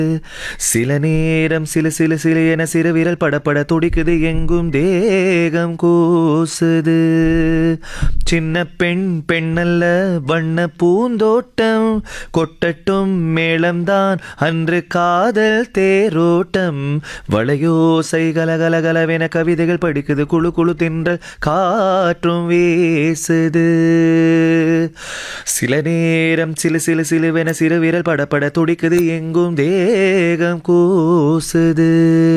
சில நேரம் சிலு சிலு சிலு என சிறு விரல் படப்பட துடிக்குது எங்கும் தேகம் கூசுது சின்ன பெண் பெண்ணல்ல வண்ண பூந்தோட்டம் கொட்டட்டும் மேளம்தான் அன்று காதல் தேரோட்டம் வளையோசை கலகலகலவென கவிதைகள் படிக்குது குழு குழு தின்றல் காற்றும் வீசுது சில நேரம் சிலு சிலு சிலுவென சிறு விரல் படப்பட துடிக்குது எங்கும் தேகம் கூசுது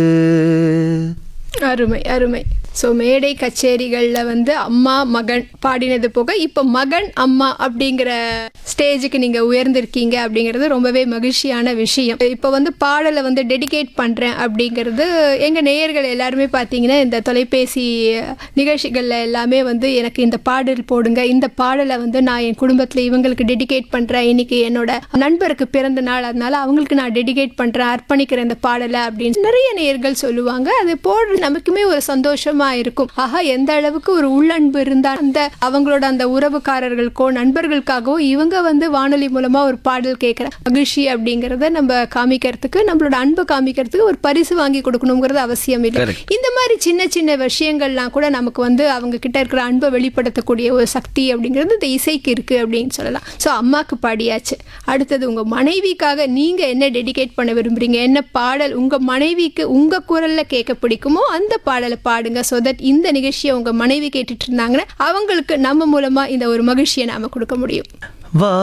அருமை அருமை ஸோ மேடை கச்சேரிகளில் வந்து அம்மா மகன் பாடினது போக இப்போ மகன் அம்மா அப்படிங்கிற ஸ்டேஜுக்கு நீங்கள் உயர்ந்திருக்கீங்க அப்படிங்கிறது ரொம்பவே மகிழ்ச்சியான விஷயம் இப்போ வந்து பாடலை வந்து டெடிகேட் பண்ணுறேன் அப்படிங்கிறது எங்கள் நேயர்கள் எல்லாருமே பார்த்தீங்கன்னா இந்த தொலைபேசி நிகழ்ச்சிகளில் எல்லாமே வந்து எனக்கு இந்த பாடல் போடுங்க இந்த பாடலை வந்து நான் என் குடும்பத்தில் இவங்களுக்கு டெடிகேட் பண்ணுறேன் இன்னைக்கு என்னோட நண்பருக்கு பிறந்த நாள் அதனால அவங்களுக்கு நான் டெடிகேட் பண்ணுறேன் அர்ப்பணிக்கிறேன் இந்த பாடலை அப்படின்னு நிறைய நேயர்கள் சொல்லுவாங்க அது போடுற நமக்குமே ஒரு சந்தோஷமா இருக்கும் ஆஹா எந்த அளவுக்கு ஒரு உள்ளன்பு இருந்தா அந்த அவங்களோட அந்த உறவுக்காரர்களுக்கோ நண்பர்களுக்காகவோ இவங்க வந்து வானொலி மூலமா ஒரு பாடல் கேட்குற மகிழ்ச்சி அப்படிங்கிறத நம்ம காமிக்கிறதுக்கு நம்மளோட அன்பை காமிக்கிறதுக்கு ஒரு பரிசு வாங்கி கொடுக்கணுங்கிறது அவசியம் இல்லை Correct. இந்த மாதிரி சின்ன சின்ன விஷயங்கள்லாம் கூட நமக்கு வந்து அவங்க கிட்ட இருக்கிற அன்பை வெளிப்படுத்தக்கூடிய ஒரு சக்தி அப்படிங்கிறது இந்த இசைக்கு இருக்கு அப்படின்னு சொல்லலாம் ஸோ அம்மாக்கு பாடியாச்சு அடுத்தது உங்க மனைவிக்காக நீங்க என்ன டெடிகேட் பண்ண விரும்புறீங்க என்ன பாடல் உங்க மனைவிக்கு உங்க குரல்ல கேட்க பிடிக்குமோ அந்த பாடலை பாடுங்க ஸோ தட் இந்த நிகழ்ச்சியை உங்க மனைவி கேட்டுட்டு இருந்தாங்கன்னா அவங்களுக்கு நம்ம மூலமா இந்த ஒரு மகிழ்ச்சியை நாம கொடுக்க முடியும் வா